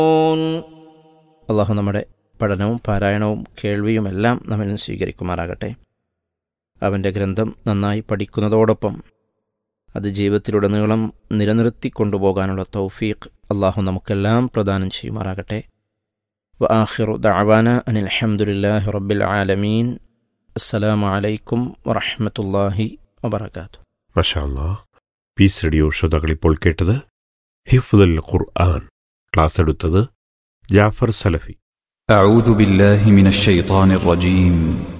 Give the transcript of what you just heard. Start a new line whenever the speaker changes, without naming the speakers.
അള്ളാഹു നമ്മുടെ പഠനവും പാരായണവും കേൾവിയുമെല്ലാം നമ്മിൽ നിന്ന് സ്വീകരിക്കുമാറാകട്ടെ അവൻ്റെ ഗ്രന്ഥം നന്നായി പഠിക്കുന്നതോടൊപ്പം അത് ജീവിതത്തിലുടനീളം നിലനിർത്തി കൊണ്ടുപോകാനുള്ള തൗഫീഖ് അള്ളാഹു നമുക്കെല്ലാം പ്രദാനം ചെയ്യുമാറാകട്ടെ വ ആഖിറു ദഅവാന അനിൽ അൽഹംദുലില്ലാഹി റബ്ബിൽ ആലമീൻ അസ്സലാമു അലൈക്കും വറഹ്മത്തുള്ളാഹി വബറകാതുഹു
മഷാല്ലാ പീസ് റേഡിയോ ശ്രോതാക്കൾ ഇപ്പോൾ കേട്ടത് ഹിഫുദൽ ഖുർആൻ ക്ലാസ് എടുത്തത് ജാഫർ സലഫി
أعوذ بالله من الشيطان الرجيم